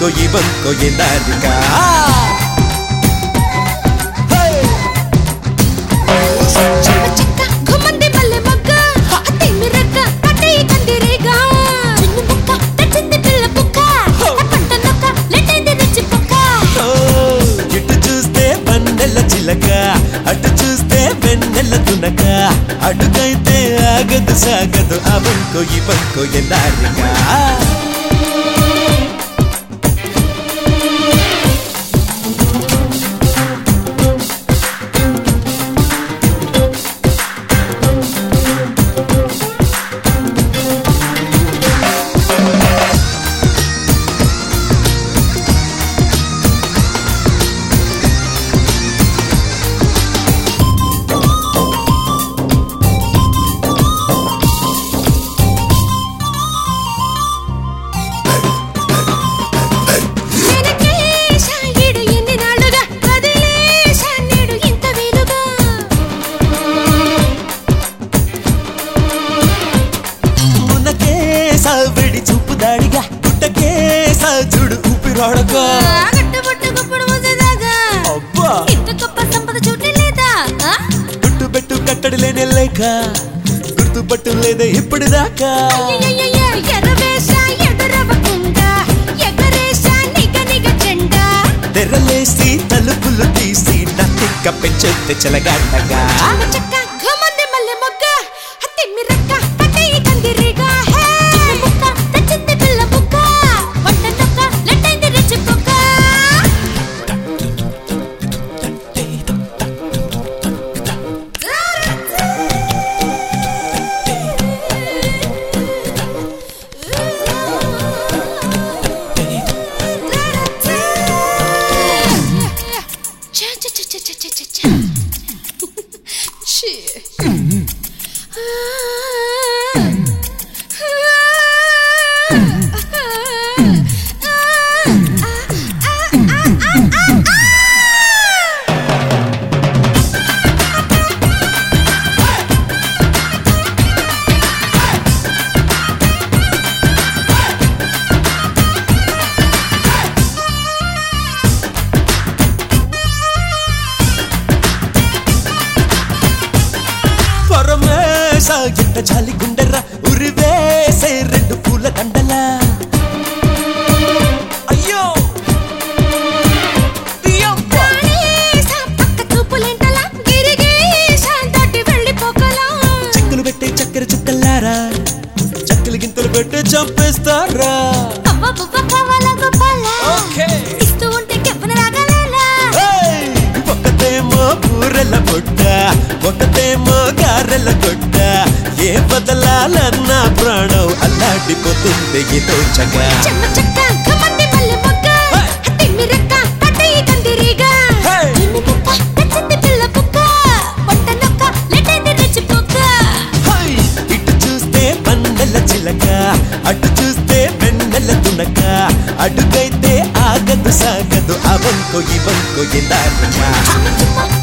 వంకో ఈ వంకో ఎందాలిక చెమ్మ చెక్క గుమ్మంది మల్లె మొగ్గ తిమ్మి రెక్క పట్టయి కందిరేగా చిన్న ముక్క తెచ్చింది పిల్ల పుక్క పంట నొక్క లెట్టైంది రుచి పుక్క ఇటు చూస్తే పన్నెల చిలక అటు చూస్తే వెన్నెల తునక అడుగైతే ఆగదు సాగదు ఆ వంకో ఈ వంకో ఎందాలిక వెనకేశా ఈడు ఎన్ని నాళ్ళుగా వదిలేశా నేడు ఇంత వేలుగా మునకే సావిడి చూపు దాడిగా గుట్టకే సాజుడు ఊపిరాడగా గట్టుబట్టు గుప్పుడు మూసేదాగా అబ్బా ఇంత గొప్ప సంపద చూడలే లేదా ఆ? గుట్టు పెట్టు కట్టడి లేనే లేక గుర్తుపట్టు లేదే ఇప్పుడు దాకా అయ్యయ్యయ్య, ఎర్రవేష ఎదురవ్వకుండా ఎగరేశ నిగ నిగ జెండా తెరలేసి తలుపులు తీసి నత్తిక్క పెంచెత్తే చెలగాటగా చామ చెక్క ఘమంది మల్లె మొగ్గ తిమ్మి రెక్క పట్టయి కందిరిగా హే చిన్న ముక్క తెచ్చింది పిల్ల ముక్క వంట నొక్క లెట్టైంది రుచి కుక్క చా చా చా చా చా చా చా Shit. పరమేశ ఎంత జాలి గుండెర్ర ఉరివేసే రెండు పూల దండలా అయ్యో అయ్యబ్బా! గణేశ పక్క చూపులేంటలా గిరిగీశ దాటి వెళ్ళిపోకలా చెక్కులు పెట్టే చక్కెర చుక్కల్లారా చక్కలు గింతలు పెట్టి చంపేస్తారా అవ్వ బువ్వ కావాలా గోపాల ఓకే ఇస్తూ ఉంటే కెప్పన రాగలేలా ఏయ్! ఒకటేమో బూరెల పొట్ట ఒకటేమో గారెల కొట్ట ఏ బదలాలన్న ప్రాణం అల్లాడిపోతుంది ఏదో చగా చెమ్మ చెక్క కమంది మల్లె మొగ్గ తిమ్మి రెక్క పట్టయి కందిరిగా Hey! చిన్న ముక్క తెచ్చింది పిల్ల పుక్క వంట నొక్క లెట్టైంది రుచి పుక్క హై! ఇటు చూస్తే పన్నెల చిలక అటు చూస్తే వెన్నెల తునక అడుగైతే ఆగదు సాగదు ఆ వంకో ఈ వంకో ఎందాక చుమ్మ చుమ్మ